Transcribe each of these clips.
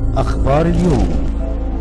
أخبار اليوم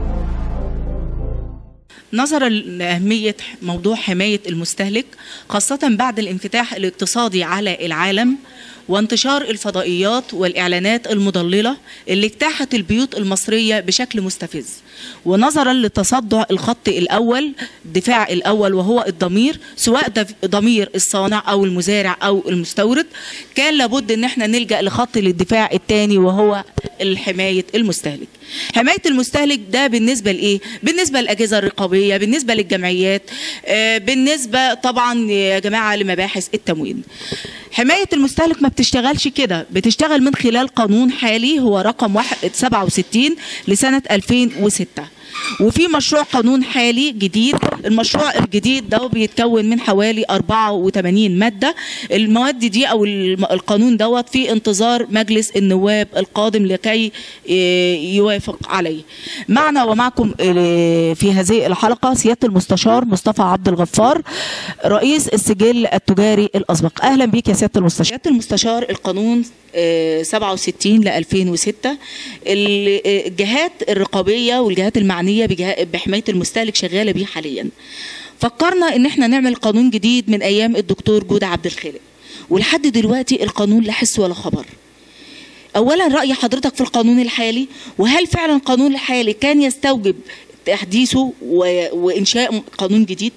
نظرا لأهمية موضوع حماية المستهلك خاصة بعد الانفتاح الاقتصادي على العالم وانتشار الفضائيات والإعلانات المضللة اللي اجتاحت البيوت المصرية بشكل مستفز ونظرا لتصدع الخط الأول الدفاع الأول وهو الضمير سواء دف- ضمير الصانع أو المزارع أو المستورد كان لابد ان احنا نلجأ لخط للدفاع الثاني وهو حماية المستهلك حماية المستهلك ده بالنسبة لإيه؟ بالنسبة للأجهزة الرقابية بالنسبة للجمعيات آه، بالنسبة طبعا يا جماعة لمباحث التموين حماية المستهلك ما بتشتغلش كده بتشتغل من خلال قانون حالي هو رقم واحد- 67 لسنة 2006 وفي مشروع قانون حالي جديد المشروع الجديد ده بيتكون من حوالي 84 مادة المواد دي أو الم- القانون دوت في انتظار مجلس النواب القادم لكي آه، يوافق عليه معنا ومعكم آه، في هذه الحلقة سيادة المستشار مصطفى عبد الغفار رئيس السجل التجاري الأسبق أهلا بك يا سيادة المستشار سيادة المستشار القانون آه، 67 ل 2006 ال- آه، الجهات الرقابيه والجهات المعنيه بجه- بحمايه المستهلك شغاله بيه حاليا فكرنا ان احنا نعمل قانون جديد من ايام الدكتور جودة عبد الخالق ولحد دلوقتي القانون لا حس ولا خبر اولا راي حضرتك في القانون الحالي وهل فعلا القانون الحالي كان يستوجب تحديثه و- وانشاء قانون جديد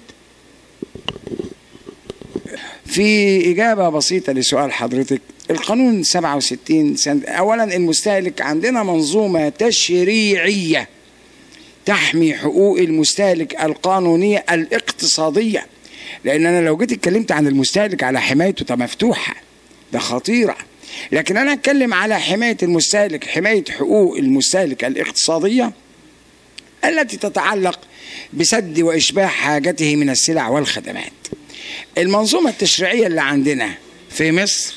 في إجابة بسيطة لسؤال حضرتك القانون 67 سنة أولا المستهلك عندنا منظومة تشريعية تحمي حقوق المستهلك القانونية الاقتصادية لأن أنا لو جيت اتكلمت عن المستهلك على حمايته طب مفتوحة ده خطيرة لكن أنا أتكلم على حماية المستهلك حماية حقوق المستهلك الاقتصادية التي تتعلق بسد وإشباع حاجته من السلع والخدمات المنظومة التشريعية اللي عندنا في مصر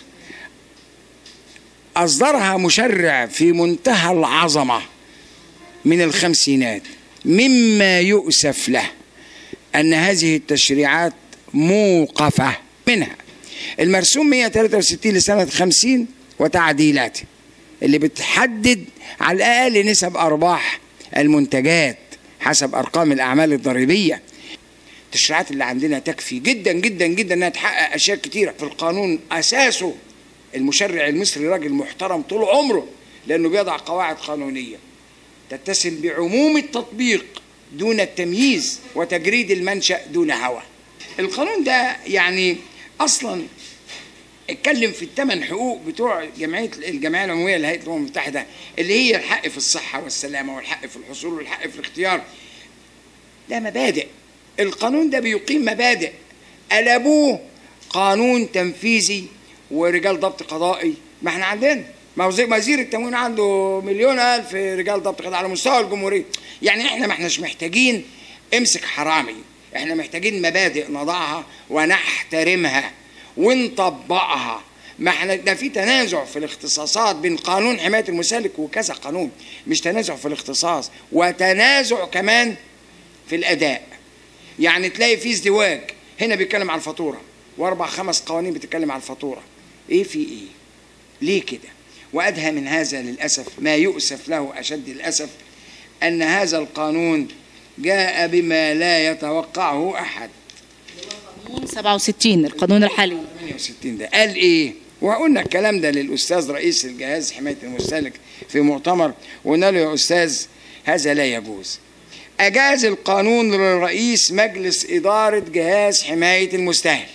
أصدرها مشرع في منتهى العظمة من الخمسينات مما يؤسف له أن هذه التشريعات موقفة منها المرسوم 163 لسنة 50 وتعديلاته اللي بتحدد على الأقل نسب أرباح المنتجات حسب أرقام الأعمال الضريبية التشريعات اللي عندنا تكفي جدا جدا جدا انها تحقق اشياء كتيره في القانون اساسه المشرع المصري راجل محترم طول عمره لانه بيضع قواعد قانونيه تتسم بعموم التطبيق دون التمييز وتجريد المنشا دون هوى القانون ده يعني اصلا اتكلم في الثمان حقوق بتوع جمعيه الجمعيه العموميه لهيئه الامم المتحده اللي هي الحق في الصحه والسلامه والحق في الحصول والحق في الاختيار ده مبادئ القانون ده بيقيم مبادئ قلبوه قانون تنفيذي ورجال ضبط قضائي ما احنا عندنا ما هو زي وزير التموين عنده مليون الف رجال ضبط قضائي على مستوى الجمهوريه يعني احنا ما احناش محتاجين امسك حرامي احنا محتاجين مبادئ نضعها ونحترمها ونطبقها ما احنا ده في تنازع في الاختصاصات بين قانون حمايه المستهلك وكذا قانون مش تنازع في الاختصاص وتنازع كمان في الاداء يعني تلاقي في ازدواج هنا بيتكلم على الفاتوره واربع خمس قوانين بتتكلم على الفاتوره ايه في ايه ليه كده وادهى من هذا للاسف ما يؤسف له اشد الاسف ان هذا القانون جاء بما لا يتوقعه احد قانون 67 القانون الحالي 68 ده قال ايه وقلنا الكلام ده للاستاذ رئيس الجهاز حمايه المستهلك في مؤتمر وقلنا له يا استاذ هذا لا يجوز أجاز القانون لرئيس مجلس إدارة جهاز حماية المستهلك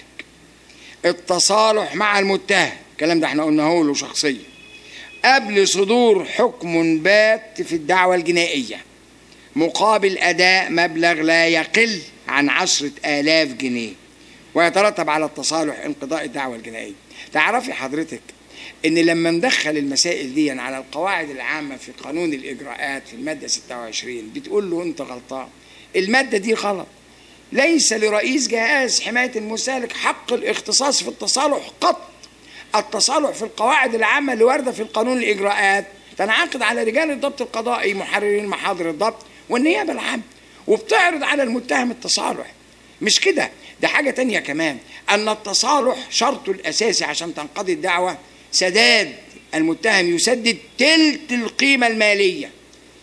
التصالح مع المتهم الكلام ده احنا قلناه له شخصيا قبل صدور حكم بات في الدعوة الجنائية مقابل أداء مبلغ لا يقل عن عشرة آلاف جنيه ويترتب على التصالح انقضاء الدعوة الجنائية تعرفي حضرتك ان لما ندخل المسائل دي على القواعد العامة في قانون الإجراءات في المادة 26 بتقول له أنت غلطان المادة دي غلط ليس لرئيس جهاز حماية المستهلك حق الاختصاص في التصالح قط التصالح في القواعد العامة اللي واردة في القانون الإجراءات تنعقد على رجال الضبط القضائي محررين محاضر الضبط والنيابة العامة وبتعرض على المتهم التصالح مش كده ده حاجة تانية كمان أن التصالح شرطه الأساسي عشان تنقضي الدعوة سداد المتهم يسدد تلت القيمة المالية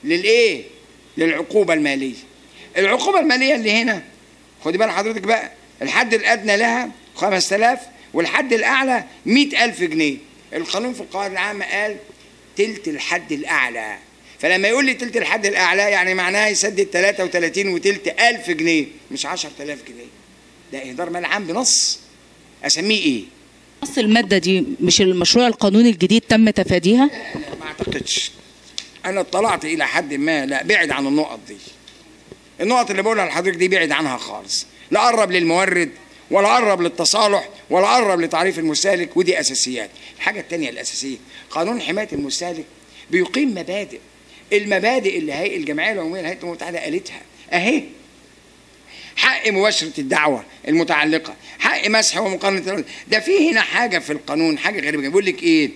للايه للعقوبه الماليه العقوبه الماليه اللي هنا خدي بال حضرتك بقى الحد الادنى لها 5000 والحد الاعلى 100000 جنيه القانون في القواعد العامه قال تلت الحد الاعلى فلما يقول لي تلت الحد الاعلى يعني معناها يسدد 33 وتلت ألف جنيه مش 10000 جنيه ده اهدار مال عام بنص اسميه ايه نص المادة دي مش المشروع القانوني الجديد تم تفاديها لا ما اعتقدش انا اطلعت الى حد ما لا بعد عن النقط دي النقط اللي بقولها لحضرتك دي بعد عنها خالص لا قرب للمورد ولا قرب للتصالح ولا قرب لتعريف المستهلك ودي اساسيات الحاجه الثانيه الاساسيه قانون حمايه المستهلك بيقيم مبادئ المبادئ اللي هيئه الجمعيه العموميه للهيئه الامم المتحده قالتها اهي حق مباشرة الدعوة المتعلقة حق مسح ومقارنة ده في هنا حاجة في القانون حاجة غريبة جدا. بيقول لك إيه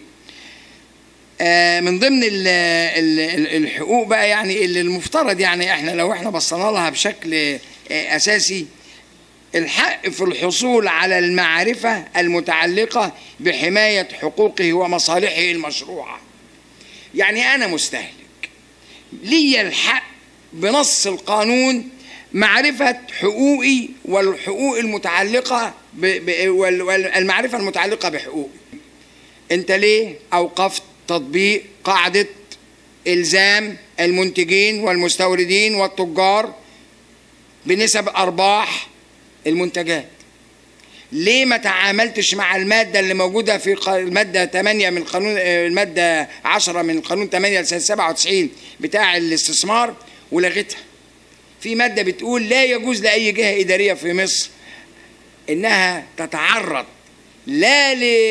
آه من ضمن ال ال ال الحقوق بقى يعني اللي المفترض يعني احنا لو احنا بصينا لها بشكل آه اساسي الحق في الحصول على المعرفة المتعلقة بحماية حقوقه ومصالحه المشروعة يعني أنا مستهلك لي الحق بنص القانون معرفة حقوقي والحقوق المتعلقة ب... ب... وال- والمعرفة المتعلقة بحقوقي انت ليه اوقفت تطبيق قاعدة الزام المنتجين والمستوردين والتجار بنسب ارباح المنتجات ليه ما تعاملتش مع المادة اللي موجودة في ق- المادة 8 من قانون آه، المادة 10 من قانون 8 لسنة 97 بتاع الاستثمار ولغيتها في مادة بتقول لا يجوز لأي جهة إدارية في مصر إنها تتعرض لا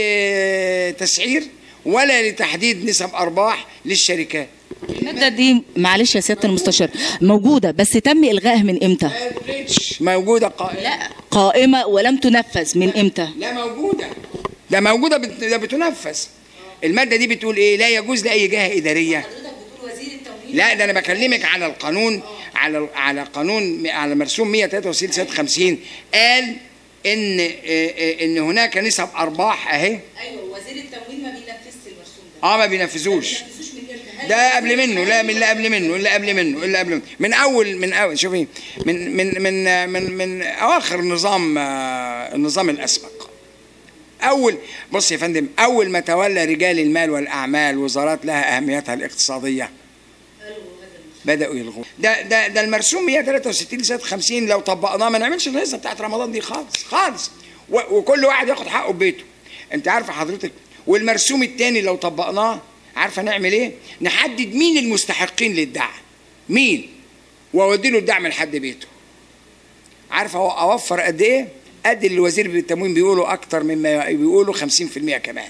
لتسعير ولا لتحديد نسب أرباح للشركات المادة دي معلش يا سيادة المستشار موجودة بس تم إلغائها من إمتى؟ موجودة قائمة لا قائمة ولم تنفذ من إمتى؟ لا موجودة ده موجودة بت... ده بتنفذ المادة دي بتقول إيه لا يجوز لأي جهة إدارية لا ده انا بكلمك على القانون على على قانون على مرسوم 163 سنه 50 قال ان آه، آه، ان هناك نسب ارباح اهي أيوه وزير التموين ما بينفذش المرسوم ده اه ما بينفذوش ده قبل منه لا من اللي قبل منه اللي قبل منه اللي قبل منه من اول من اول شوفي من من من من من اواخر نظام آه، النظام الاسبق اول بص يا فندم اول ما تولى رجال المال والاعمال وزارات لها اهميتها الاقتصاديه بداوا يلغوا ده ده ده المرسوم 163 لسنه 50 لو طبقناه ما نعملش الهيصه بتاعت رمضان دي خالص خالص و- وكل واحد ياخد حقه في بيته انت عارفه حضرتك والمرسوم الثاني لو طبقناه عارفه نعمل ايه نحدد مين المستحقين للدعم مين واودي له الدعم لحد بيته عارفه هو اوفر قد ايه قد اللي الوزير بالتموين بيقولوا اكتر مما بيقولوا 50% كمان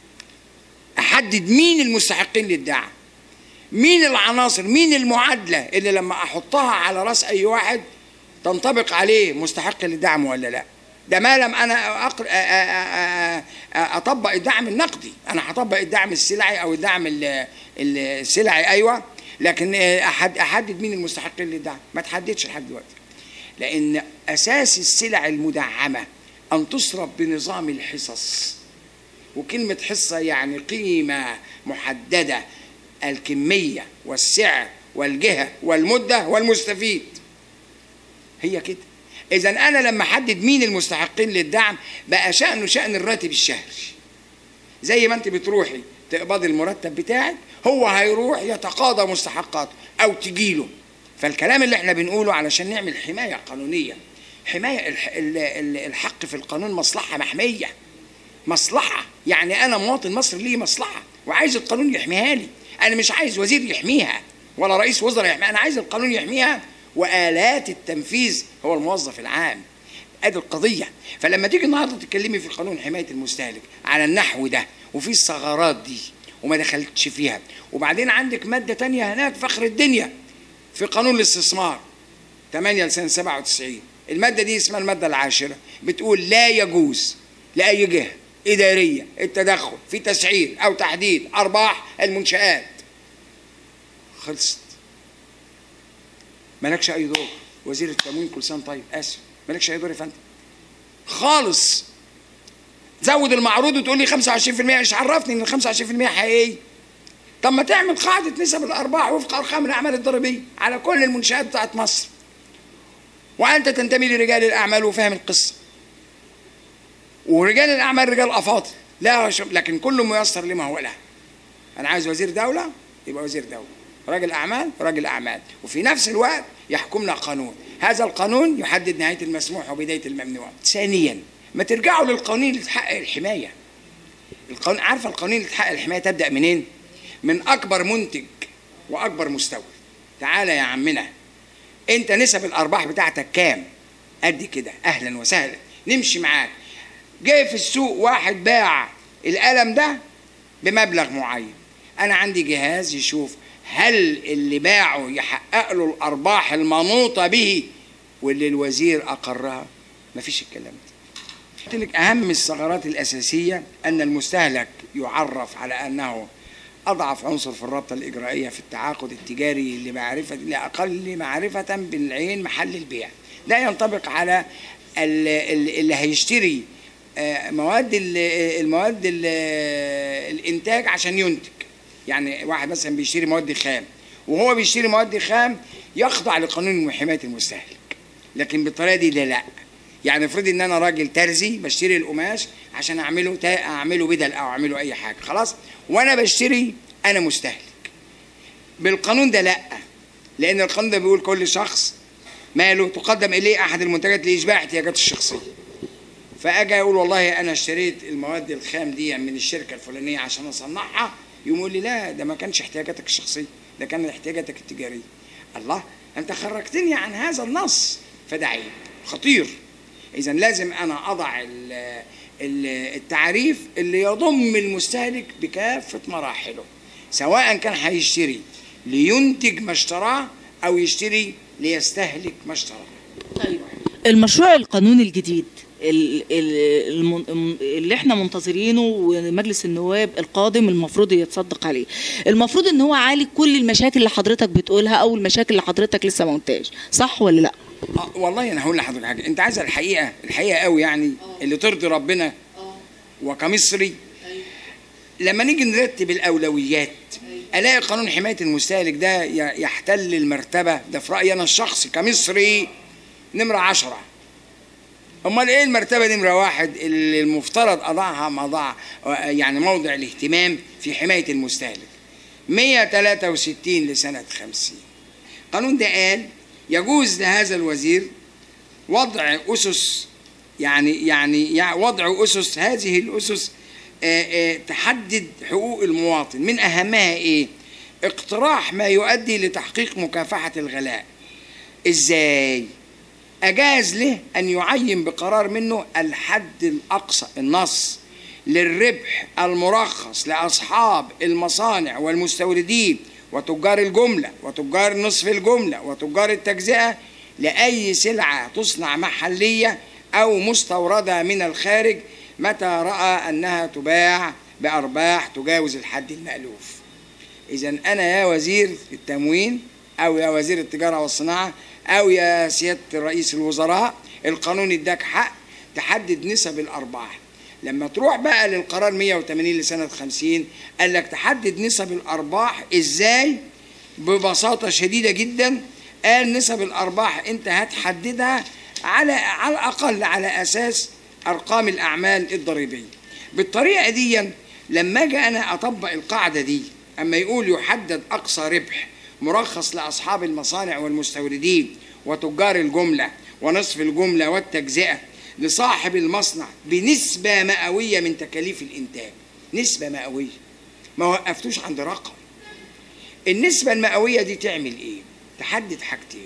احدد مين المستحقين للدعم مين العناصر مين المعادلة اللي لما أحطها على رأس أي واحد تنطبق عليه مستحق للدعم ولا لا ده ما لم أنا أقر... أ- أ- أ- أ- أطبق الدعم النقدي أنا هطبق الدعم السلعي أو الدعم ال- ال- السلعي أيوة لكن أحد أحدد مين المستحقين للدعم ما تحددش لحد دلوقتي لأن أساس السلع المدعمة أن تصرف بنظام الحصص وكلمة حصة يعني قيمة محددة الكمية والسعر والجهة والمدة والمستفيد هي كده إذا أنا لما أحدد مين المستحقين للدعم بقى شأنه شأن الراتب الشهري زي ما أنت بتروحي تقبضي المرتب بتاعك هو هيروح يتقاضى مستحقاته أو تجيله فالكلام اللي احنا بنقوله علشان نعمل حماية قانونية حماية الح- ال- ال- الحق في القانون مصلحة محمية مصلحة يعني أنا مواطن مصري ليه مصلحة وعايز القانون يحميها لي أنا مش عايز وزير يحميها ولا رئيس وزراء يحميها أنا عايز القانون يحميها وآلات التنفيذ هو الموظف العام ادي القضيه فلما تيجي النهارده تتكلمي في قانون حمايه المستهلك على النحو ده وفي الثغرات دي وما دخلتش فيها وبعدين عندك ماده تانية هناك فخر الدنيا في قانون الاستثمار 8 لسنه 97 الماده دي اسمها الماده العاشره بتقول لا يجوز لاي جهه اداريه التدخل في تسعير او تحديد ارباح المنشات خلصت مالكش اي دور وزير التموين كل سنه طيب اسف مالكش اي دور يا فندم خالص زود المعروض وتقول لي 25% مش عرفني ان ال 25% حقيقي طب ما تعمل قاعده نسب الارباح وفق ارقام الاعمال الضريبيه على كل المنشات بتاعت مصر وانت تنتمي لرجال الاعمال وفاهم القصه ورجال الاعمال رجال افاضل لا شو- لكن كل ميسر لما هو له انا عايز وزير دوله يبقى وزير دوله راجل اعمال راجل اعمال وفي نفس الوقت يحكمنا قانون هذا القانون يحدد نهايه المسموح وبدايه الممنوع ثانيا ما ترجعوا للقوانين اللي تحقق الحمايه القانون عارفه القوانين اللي تحقق الحمايه تبدا منين من اكبر منتج واكبر مستورد تعالى يا عمنا انت نسب الارباح بتاعتك كام قد كده اهلا وسهلا نمشي معاك جه في السوق واحد باع القلم ده بمبلغ معين انا عندي جهاز يشوف هل اللي باعه يحقق له الارباح المنوطه به واللي الوزير اقرها مفيش الكلام ده قلت لك اهم الثغرات الاساسيه ان المستهلك يعرف على انه اضعف عنصر في الرابطه الاجرائيه في التعاقد التجاري لمعرفه لاقل معرفه بالعين محل البيع ده ينطبق على ال- ال- اللي هيشتري آه، مواد ال- المواد ال- الانتاج عشان ينتج يعني واحد مثلا بيشتري مواد خام وهو بيشتري مواد خام يخضع لقانون حمايه المستهلك لكن بالطريقه دي لا لا يعني افرض ان انا راجل ترزي بشتري القماش عشان اعمله تا... اعمله بدل او اعمله اي حاجه خلاص وانا بشتري انا مستهلك بالقانون ده لا لان القانون ده بيقول كل شخص ماله تقدم اليه احد المنتجات لاشباع احتياجاته الشخصيه فاجي اقول والله انا اشتريت المواد الخام دي من الشركه الفلانيه عشان اصنعها يقوم يقول لي لا ده ما كانش احتياجاتك الشخصيه ده كان احتياجاتك التجاريه الله انت خرجتني عن هذا النص فده عيب خطير اذا لازم انا اضع ال- ال- التعريف اللي يضم المستهلك بكافه مراحله سواء كان هيشتري لينتج ما اشتراه او يشتري ليستهلك ما اشتراه طيب المشروع القانوني الجديد ال- ال- المن- اللي احنا منتظرينه ومجلس النواب القادم المفروض يتصدق عليه المفروض ان هو عالج كل المشاكل اللي حضرتك بتقولها او المشاكل اللي حضرتك لسه ما قلتهاش صح ولا لا آه والله انا هقول لحضرتك حاجه انت عايزه الحقيقه الحقيقه قوي يعني اللي ترضي ربنا وكمصري لما نيجي نرتب الاولويات الاقي قانون حمايه المستهلك ده ي- يحتل المرتبه ده في رايي انا الشخصي كمصري نمره عشرة امال ايه المرتبه نمره واحد اللي المفترض اضعها موضع يعني موضع الاهتمام في حمايه المستهلك 163 لسنه 50 القانون ده قال يجوز لهذا الوزير وضع اسس يعني يعني يع- وضع اسس هذه الاسس آه، آه، تحدد حقوق المواطن من اهمها ايه اقتراح ما يؤدي لتحقيق مكافحه الغلاء ازاي اجاز له ان يعين بقرار منه الحد الاقصى النص للربح المرخص لاصحاب المصانع والمستوردين وتجار الجمله وتجار نصف الجمله وتجار التجزئه لاي سلعه تصنع محليه او مستورده من الخارج متى راى انها تباع بارباح تجاوز الحد المالوف إذا أنا يا وزير التموين أو يا وزير التجارة والصناعة أو يا سيادة رئيس الوزراء القانون اداك حق تحدد نسب الأرباح لما تروح بقى للقرار 180 لسنة 50 قال لك تحدد نسب الأرباح إزاي ببساطة شديدة جدا قال نسب الأرباح أنت هتحددها على على الأقل على أساس أرقام الأعمال الضريبية بالطريقة دي لما أجي أنا أطبق القاعدة دي أما يقول يحدد أقصى ربح مرخص لأصحاب المصانع والمستوردين وتجار الجملة ونصف الجملة والتجزئة لصاحب المصنع بنسبة مئوية من تكاليف الإنتاج نسبة مئوية ما وقفتوش عند رقم النسبة المئوية دي تعمل إيه؟ تحدد حاجتين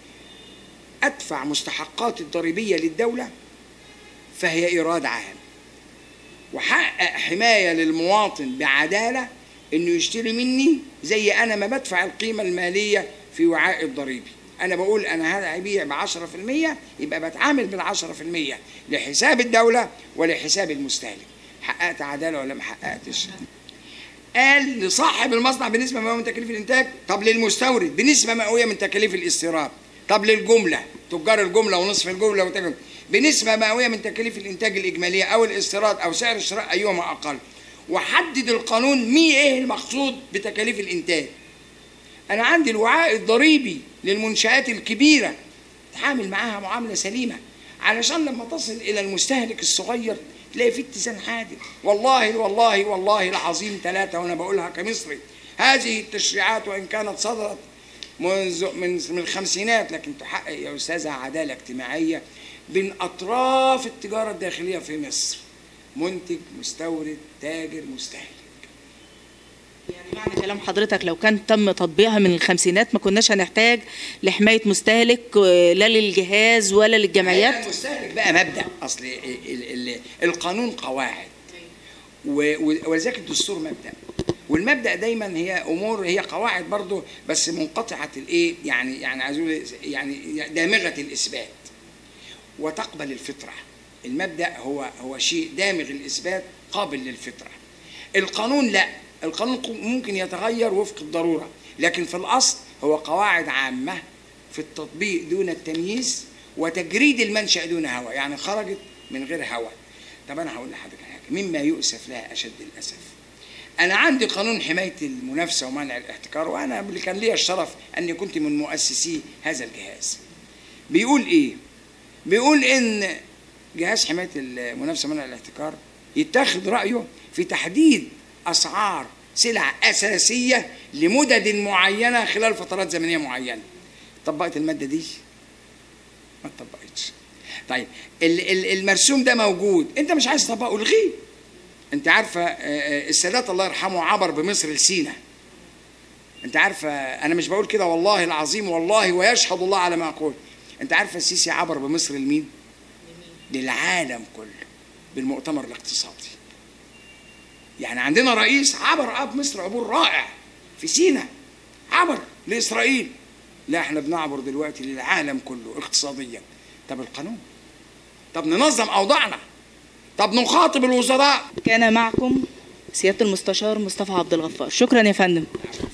أدفع مستحقات الضريبية للدولة فهي إيراد عام وحقق حماية للمواطن بعدالة إنه يشتري مني زي أنا ما بدفع القيمة المالية في وعاء الضريبي أنا بقول أنا هذا هيبيع ب 10% يبقى بتعامل بال 10% لحساب الدولة ولحساب المستهلك حققت عدالة ولا ما حققتش؟ قال لصاحب المصنع بنسبة مئوية من تكاليف الإنتاج طب للمستورد بنسبة مئوية من تكاليف الاستيراد طب للجملة تجار الجملة ونصف الجملة وتجار بنسبة مئوية من تكاليف الإنتاج الإجمالية أو الاستيراد أو سعر الشراء أيهما أقل وحدد القانون مي ايه المقصود بتكاليف الانتاج انا عندي الوعاء الضريبي للمنشآت الكبيرة تعامل معاها معاملة سليمة علشان لما تصل الى المستهلك الصغير تلاقي في اتزان عادل والله والله والله العظيم ثلاثة وانا بقولها كمصري هذه التشريعات وان كانت صدرت منذ من من الخمسينات لكن تحقق يا استاذه عداله اجتماعيه بين اطراف التجاره الداخليه في مصر منتج مستورد تاجر مستهلك يعني معنى كلام حضرتك لو كان تم تطبيقها من الخمسينات ما كناش هنحتاج لحماية مستهلك آه، لا للجهاز ولا للجمعيات المستهلك بقى مبدا اصل ال- ال- القانون قواعد و- و- ولذلك الدستور مبدا والمبدا دايما هي امور هي قواعد برضه بس منقطعه الايه يعني يعني عايز أقول يعني دامغه الاثبات وتقبل الفطره المبدا هو هو شيء دامغ الاثبات قابل للفطره القانون لا القانون ممكن يتغير وفق الضروره لكن في الاصل هو قواعد عامه في التطبيق دون التمييز وتجريد المنشا دون هوى يعني خرجت من غير هوى طب انا هقول لحضرتك حاجه مما يؤسف لها اشد الاسف انا عندي قانون حمايه المنافسه ومنع الاحتكار وانا اللي كان لي الشرف اني كنت من مؤسسي هذا الجهاز بيقول ايه بيقول ان جهاز حمايه المنافسه ومنع الاحتكار يتخذ رايه في تحديد اسعار سلع اساسيه لمدد معينه خلال فترات زمنيه معينه طبقت الماده دي ما اتطبقتش طيب ال- ال- المرسوم ده موجود انت مش عايز تطبقه الغيه انت عارفه آه، آه، السادات الله يرحمه عبر بمصر لسينا انت عارفه انا مش بقول كده والله العظيم والله ويشهد الله على ما اقول انت عارفه السيسي عبر بمصر لمين للعالم كله بالمؤتمر الاقتصادي يعني عندنا رئيس عبر اب مصر عبور رائع في سينا عبر لاسرائيل لا احنا بنعبر دلوقتي للعالم كله اقتصاديا طب القانون طب ننظم اوضاعنا طب نخاطب الوزراء كان معكم سيادة المستشار مصطفى عبد الغفار شكرا يا فندم